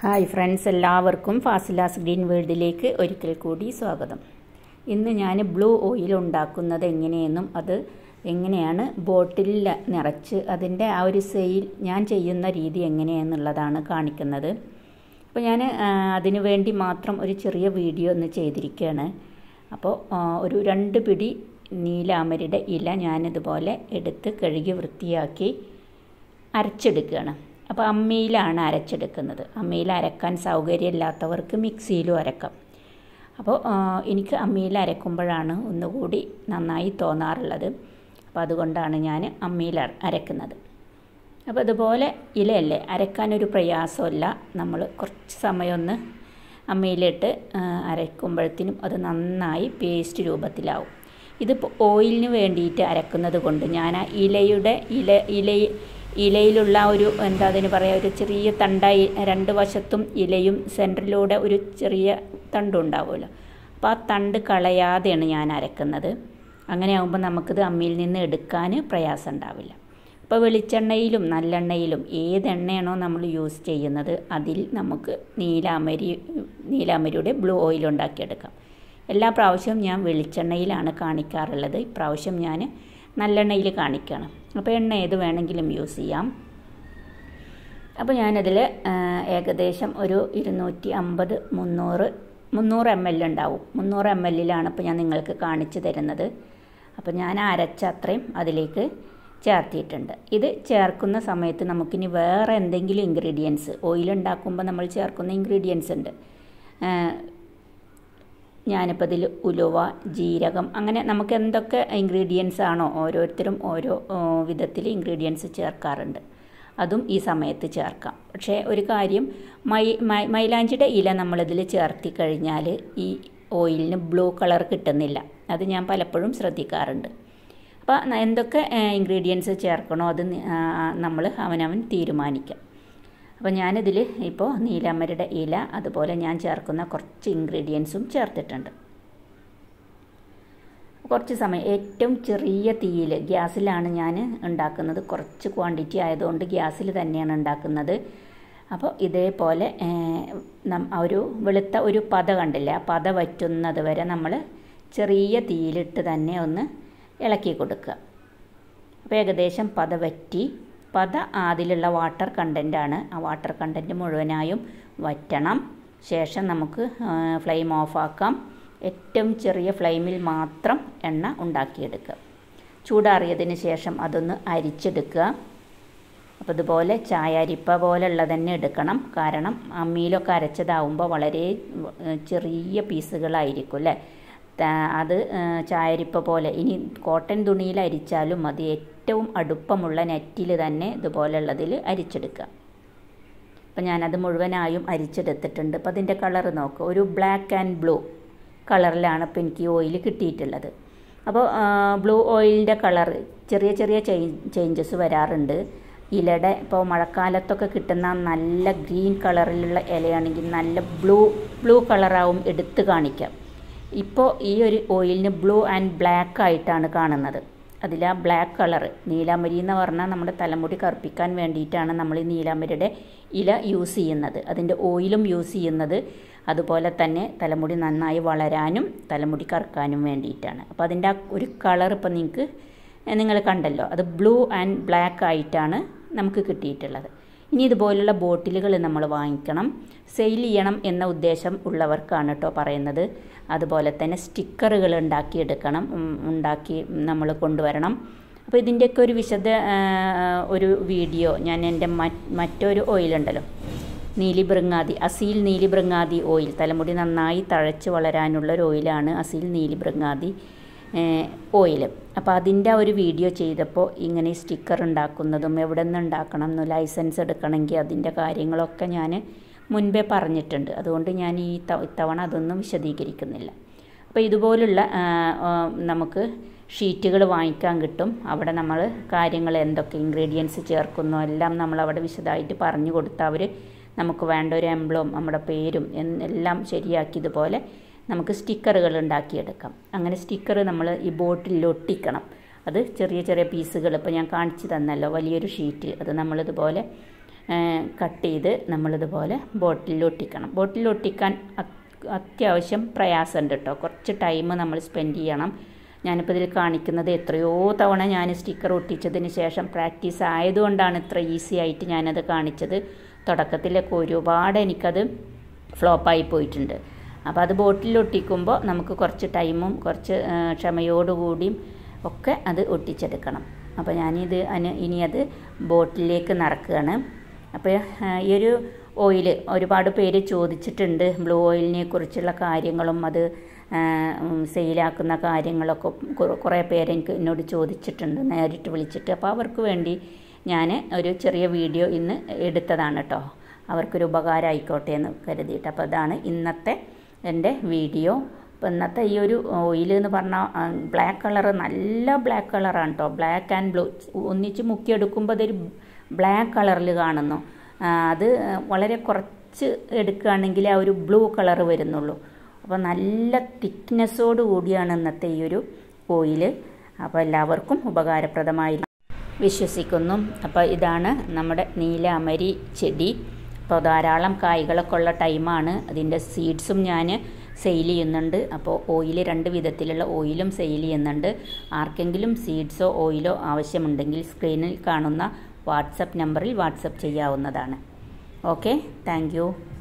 hi friends എല്ലാവർക്കും ഫാസിലാസ് green വേൾഡിലേക്ക് ഒരിക്കൽ കൂടി സ്വാഗതം ഇന്ന് ഞാൻ ബ്ലൂ ഓയിൽ ഉണ്ടാക്കുന്നത് എങ്ങനെയെന്നും അത് എങ്ങനെയാണ് ബോട്ടിലിൽ നിറച്ച് അതിൻ്റെ ആ ഒരു സെയിൽ ഞാൻ ചെയ്യുന്ന രീതി എങ്ങനെയെന്നുള്ളതാണ് കാണിക്കുന്നത് അപ്പോൾ ഞാൻ അതിനു വേണ്ടി മാത്രം ഒരു ചെറിയ വീഡിയോ ഒന്ന് ചെയ്തിരിക്കുകയാണ് അപ്പോൾ ഒരു രണ്ട് പിടി നീലാമരിയുടെ ഇല ഞാനിതുപോലെ എടുത്ത് കഴുകി വൃത്തിയാക്കി അരച്ചെടുക്കുകയാണ് അപ്പോൾ അമ്മിയിലാണ് അരച്ചെടുക്കുന്നത് അമ്മിയിൽ അരക്കാൻ സൗകര്യമില്ലാത്തവർക്ക് മിക്സിയിലും അരക്കാം അപ്പോൾ എനിക്ക് അമ്മിയിൽ അരക്കുമ്പോഴാണ് ഒന്നുകൂടി നന്നായി തോന്നാറുള്ളത് അപ്പോൾ അതുകൊണ്ടാണ് ഞാൻ അമ്മിയിൽ അരക്കുന്നത് അപ്പോൾ അതുപോലെ ഇലയല്ലേ അരക്കാനൊരു പ്രയാസമില്ല നമ്മൾ കുറച്ച് സമയം ഒന്ന് അമ്മയിലിട്ട് അരക്കുമ്പോഴത്തേനും അത് നന്നായി പേസ്റ്റ് രൂപത്തിലാവും ഇതിപ്പോൾ ഓയിലിന് വേണ്ടിയിട്ട് അരക്കുന്നത് കൊണ്ട് ഞാൻ ആ ഇലയുടെ ഇല ഇല ഇലയിലുള്ള ഒരു എന്താ അതിന് പറയുക ഒരു ചെറിയ തണ്ടായി രണ്ട് വശത്തും ഇലയും സെൻറ്ററിലൂടെ ഒരു ചെറിയ തണ്ടുണ്ടാവുമല്ലോ അപ്പോൾ ആ തണ്ട് കളയാതെയാണ് ഞാൻ അരക്കുന്നത് അങ്ങനെ ആകുമ്പോൾ നമുക്കിത് അമ്മിയിൽ നിന്ന് എടുക്കാൻ പ്രയാസം ഉണ്ടാവില്ല അപ്പോൾ വെളിച്ചെണ്ണയിലും നല്ലെണ്ണയിലും ഏതെണ്ണയാണോ നമ്മൾ യൂസ് ചെയ്യുന്നത് അതിൽ നമുക്ക് നീലാമരി നീലാമരിയുടെ ബ്ലൂ ഓയിൽ ഉണ്ടാക്കിയെടുക്കാം എല്ലാ പ്രാവശ്യവും ഞാൻ വെളിച്ചെണ്ണയിലാണ് കാണിക്കാറുള്ളത് ഇപ്രാവശ്യം ഞാൻ നല്ലെണ്ണയിൽ കാണിക്കണം അപ്പോൾ എണ്ണ ഏത് വേണമെങ്കിലും യൂസ് ചെയ്യാം അപ്പോൾ ഞാനതിൽ ഏകദേശം ഒരു ഇരുന്നൂറ്റി അമ്പത് മുന്നൂറ് മുന്നൂറ് എം എൽ ഉണ്ടാവും മുന്നൂറ് എം എല്ലിലാണ് ഇപ്പോൾ ഞാൻ നിങ്ങൾക്ക് കാണിച്ചു തരുന്നത് അപ്പോൾ ഞാൻ അരച്ച അത്രയും അതിലേക്ക് ചേർത്തിയിട്ടുണ്ട് ഇത് ചേർക്കുന്ന സമയത്ത് നമുക്കിനി വേറെ എന്തെങ്കിലും ഇൻഗ്രീഡിയൻസ് ഓയിൽ ഉണ്ടാക്കുമ്പോൾ നമ്മൾ ചേർക്കുന്ന ഇൻഗ്രീഡിയൻസ് ഉണ്ട് ഞാനിപ്പോൾ ഇതിൽ ഉലുവ ജീരകം അങ്ങനെ നമുക്ക് എന്തൊക്കെ ഇൻഗ്രീഡിയൻസ് ആണോ ഓരോരുത്തരും ഓരോ വിധത്തിൽ ഇൻഗ്രീഡിയൻസ് ചേർക്കാറുണ്ട് അതും ഈ സമയത്ത് ചേർക്കാം പക്ഷേ ഒരു കാര്യം മൈ മൈലാഞ്ചിയുടെ ഇല നമ്മളിതിൽ ചേർത്തി കഴിഞ്ഞാൽ ഈ ഓയിലിന് ബ്ലൂ കളർ കിട്ടുന്നില്ല അത് ഞാൻ പലപ്പോഴും ശ്രദ്ധിക്കാറുണ്ട് അപ്പോൾ എന്തൊക്കെ ഇൻഗ്രീഡിയൻസ് ചേർക്കണോ അത് നമ്മൾ അവനവൻ തീരുമാനിക്കാം അപ്പോൾ ഞാനിതിൽ ഇപ്പോൾ നീലാമരയുടെ ഇല അതുപോലെ ഞാൻ ചേർക്കുന്ന കുറച്ച് ഇൻഗ്രീഡിയൻസും ചേർത്തിട്ടുണ്ട് കുറച്ച് സമയം ഏറ്റവും ചെറിയ തീയിൽ ഗ്യാസിലാണ് ഞാൻ ഉണ്ടാക്കുന്നത് കുറച്ച് ക്വാണ്ടിറ്റി ആയതുകൊണ്ട് ഗ്യാസിൽ തന്നെയാണ് ഉണ്ടാക്കുന്നത് അപ്പോൾ ഇതേപോലെ ഒരു വെളുത്ത ഒരു പത കണ്ടില്ലേ ആ പത വറ്റുന്നത് വരെ നമ്മൾ ചെറിയ തീയിലിട്ട് തന്നെ ഒന്ന് ഇളക്കി കൊടുക്കുക അപ്പോൾ ഏകദേശം പത വറ്റി പത അതിലുള്ള വാട്ടർ കണ്ടൻ്റാണ് ആ വാട്ടർ കണ്ടൻറ്റ് മുഴുവനായും വറ്റണം ശേഷം നമുക്ക് ഫ്ലെയിം ഓഫാക്കാം ഏറ്റവും ചെറിയ ഫ്ലെയിമിൽ മാത്രം എണ്ണ ഉണ്ടാക്കിയെടുക്കുക ചൂടാറിയതിന് ശേഷം അതൊന്ന് അരിച്ചെടുക്കുക അപ്പോൾ ഇതുപോലെ ചായ അരിപ്പ പോലെയുള്ള തന്നെ എടുക്കണം കാരണം അമ്മിയിലൊക്കെ അരച്ചതാവുമ്പോൾ വളരെ ചെറിയ പീസുകളായിരിക്കും അല്ലേ അത് ചായരിപ്പ പോലെ ഇനി കോട്ടൺ തുണിയിൽ അരിച്ചാലും മതി ഏറ്റവും അടുപ്പമുള്ള നെറ്റിൽ തന്നെ ഇതുപോലെയുള്ളതിൽ അരിച്ചെടുക്കുക അപ്പം ഞാനത് മുഴുവനായും അരിച്ചെടുത്തിട്ടുണ്ട് അപ്പം അതിൻ്റെ കളർ നോക്കുക ഒരു ബ്ലാക്ക് ആൻഡ് ബ്ലൂ കളറിലാണ് ഇപ്പോൾ എനിക്ക് ഓയിൽ കിട്ടിയിട്ടുള്ളത് അപ്പോൾ ബ്ലൂ ഓയിലിൻ്റെ കളർ ചെറിയ ചെറിയ ചേഞ്ചസ് വരാറുണ്ട് ഇലയുടെ ഇപ്പോൾ മഴക്കാലത്തൊക്കെ കിട്ടുന്ന നല്ല ഗ്രീൻ കളറിലുള്ള ഇലയാണെങ്കിൽ നല്ല ബ്ലൂ ബ്ലൂ കളറാവും എടുത്ത് കാണിക്കാം ഇപ്പോൾ ഈ ഒരു ഓയിലിന് ബ്ലൂ ആൻഡ് ബ്ലാക്ക് ആയിട്ടാണ് കാണുന്നത് അതിൽ ആ ബ്ലാക്ക് കളർ നീലാമരി എന്ന് പറഞ്ഞാൽ നമ്മുടെ തലമുടി കറുപ്പിക്കാൻ വേണ്ടിയിട്ടാണ് നമ്മൾ ഈ നീലാമരിയുടെ ഇല യൂസ് ചെയ്യുന്നത് അതിൻ്റെ ഓയിലും യൂസ് ചെയ്യുന്നത് അതുപോലെ തന്നെ തലമുടി നന്നായി വളരാനും തലമുടി കറുക്കാനും വേണ്ടിയിട്ടാണ് അപ്പോൾ അതിൻ്റെ ആ ഒരു കളർ ഇപ്പോൾ നിങ്ങൾക്ക് നിങ്ങൾ കണ്ടല്ലോ അത് ബ്ലൂ ആൻഡ് ബ്ലാക്ക് ആയിട്ടാണ് നമുക്ക് കിട്ടിയിട്ടുള്ളത് ഇനി ഇതുപോലുള്ള ബോട്ടിലുകൾ നമ്മൾ വാങ്ങിക്കണം സെയിൽ ചെയ്യണം എന്ന ഉദ്ദേശം ഉള്ളവർക്കാണ് കേട്ടോ പറയുന്നത് അതുപോലെ തന്നെ സ്റ്റിക്കറുകൾ ഉണ്ടാക്കിയെടുക്കണം ഉണ്ടാക്കി നമ്മൾ കൊണ്ടുവരണം അപ്പോൾ ഇതിൻ്റെയൊക്കെ ഒരു വിശദ ഒരു വീഡിയോ ഞാൻ എൻ്റെ മറ്റൊരു ഓയിലുണ്ടല്ലോ നീലി ബൃങ്ങാതി അസീൽ നീലി ബൃങ്ങാതി ഓയിൽ തലമുടി നന്നായി തഴച്ച് വളരാനുള്ള ഒരു ഓയിലാണ് അസീൽ നീലി ബൃങ്ങാതി ഓയിൽ അപ്പോൾ അതിൻ്റെ ഒരു വീഡിയോ ചെയ്തപ്പോൾ ഇങ്ങനെ സ്റ്റിക്കർ ഉണ്ടാക്കുന്നതും എവിടെ നിന്ന് ഉണ്ടാക്കണം എന്ന് ലൈസൻസ് എടുക്കണമെങ്കിൽ അതിൻ്റെ കാര്യങ്ങളൊക്കെ ഞാൻ മുൻപേ പറഞ്ഞിട്ടുണ്ട് അതുകൊണ്ട് ഞാൻ ഈ ഇത്തവണ അതൊന്നും വിശദീകരിക്കുന്നില്ല അപ്പോൾ ഇതുപോലുള്ള നമുക്ക് ഷീറ്റുകൾ വാങ്ങിക്കാൻ കിട്ടും അവിടെ നമ്മൾ കാര്യങ്ങൾ എന്തൊക്കെ ഇൻഗ്രീഡിയൻസ് ചേർക്കുന്നു എല്ലാം നമ്മൾ അവിടെ വിശദമായിട്ട് പറഞ്ഞു കൊടുത്താൽ അവർ നമുക്ക് വേണ്ട ഒരു എംബ്ലവും നമ്മുടെ പേരും എല്ലാം ശരിയാക്കിയതുപോലെ നമുക്ക് സ്റ്റിക്കറുകൾ ഉണ്ടാക്കിയെടുക്കാം അങ്ങനെ സ്റ്റിക്കർ നമ്മൾ ഈ ബോട്ടിൽ ഒട്ടിക്കണം അത് ചെറിയ ചെറിയ പീസുകൾ ഇപ്പോൾ ഞാൻ കാണിച്ചു തന്നല്ലോ വലിയൊരു ഷീറ്റ് അത് നമ്മളിതുപോലെ കട്ട് ചെയ്ത് നമ്മളിതുപോലെ ബോട്ടിലിൽ ഒട്ടിക്കണം ബോട്ടിലിൽ ഒട്ടിക്കാൻ അത്യാവശ്യം പ്രയാസമുണ്ട് കേട്ടോ കുറച്ച് ടൈം നമ്മൾ സ്പെൻഡ് ചെയ്യണം ഞാനിപ്പോൾ ഇതിൽ കാണിക്കുന്നത് എത്രയോ തവണ ഞാൻ സ്റ്റിക്കർ ഒട്ടിച്ചതിന് ശേഷം പ്രാക്ടീസ് ആയതുകൊണ്ടാണ് ഇത്ര ഈസി ആയിട്ട് ഞാനത് കാണിച്ചത് തുടക്കത്തിലൊക്കെ ഒരുപാട് എനിക്കത് ഫ്ലോപ്പായി പോയിട്ടുണ്ട് അപ്പോൾ അത് ബോട്ടിൽ ഒട്ടിക്കുമ്പോൾ നമുക്ക് കുറച്ച് ടൈമും കുറച്ച് ക്ഷമയോടുകൂടിയും ഒക്കെ അത് ഒട്ടിച്ചെടുക്കണം അപ്പോൾ ഞാനിത് ഇനി അത് ബോട്ടിലേക്ക് നിറക്കുകയാണ് അപ്പോൾ ഈ ഒരു ഓയിൽ ഒരുപാട് പേര് ചോദിച്ചിട്ടുണ്ട് ബ്ലൂ ഓയിലിനെ കുറിച്ചുള്ള കാര്യങ്ങളും അത് സെയിലാക്കുന്ന കാര്യങ്ങളൊക്കെ കുറേ പേര് എനിക്ക് എന്നോട് ചോദിച്ചിട്ടുണ്ട് നേരിട്ട് വിളിച്ചിട്ട് അപ്പോൾ അവർക്ക് വേണ്ടി ഞാൻ ഒരു ചെറിയ വീഡിയോ ഇന്ന് എടുത്തതാണ് കേട്ടോ അവർക്കൊരു ഉപകാരം ആയിക്കോട്ടെ എന്ന് കരുതിയിട്ട് അപ്പോൾ അതാണ് ഇന്നത്തെ എൻ്റെ വീഡിയോ അപ്പോൾ ഇന്നത്തെ ഈ ഒരു ഓയിൽ എന്ന് പറഞ്ഞാൽ ബ്ലാക്ക് കളർ നല്ല ബ്ലാക്ക് കളറാണ് കേട്ടോ ബ്ലാക്ക് ആൻഡ് ബ്ലൂ ഒന്നിച്ച് മുക്കിയെടുക്കുമ്പോൾ അതൊരു ബ്ലാക്ക് കളറിൽ കാണുന്നു അത് വളരെ കുറച്ച് എടുക്കുകയാണെങ്കിൽ ആ ഒരു ബ്ലൂ കളർ വരുന്നുള്ളൂ അപ്പോൾ നല്ല തിക്നെസ്സോട് കൂടിയാണ് ഇന്നത്തെ ഈ ഒരു ഓയിൽ അപ്പോൾ എല്ലാവർക്കും ഉപകാരപ്രദമായി വിശ്വസിക്കുന്നു അപ്പോൾ ഇതാണ് നമ്മുടെ നീലാമരി ചെടി അപ്പോൾ ധാരാളം കായ്കളൊക്കെ ഉള്ള ടൈമാണ് അതിൻ്റെ സീഡ്സും ഞാൻ സെയിൽ ചെയ്യുന്നുണ്ട് അപ്പോൾ ഓയിൽ രണ്ട് വിധത്തിലുള്ള ഓയിലും സെയിൽ ചെയ്യുന്നുണ്ട് ആർക്കെങ്കിലും സീഡ്സോ ഓയിലോ ആവശ്യമുണ്ടെങ്കിൽ സ്ക്രീനിൽ കാണുന്ന വാട്സപ്പ് നമ്പറിൽ വാട്സപ്പ് ചെയ്യാവുന്നതാണ് ഓക്കെ താങ്ക്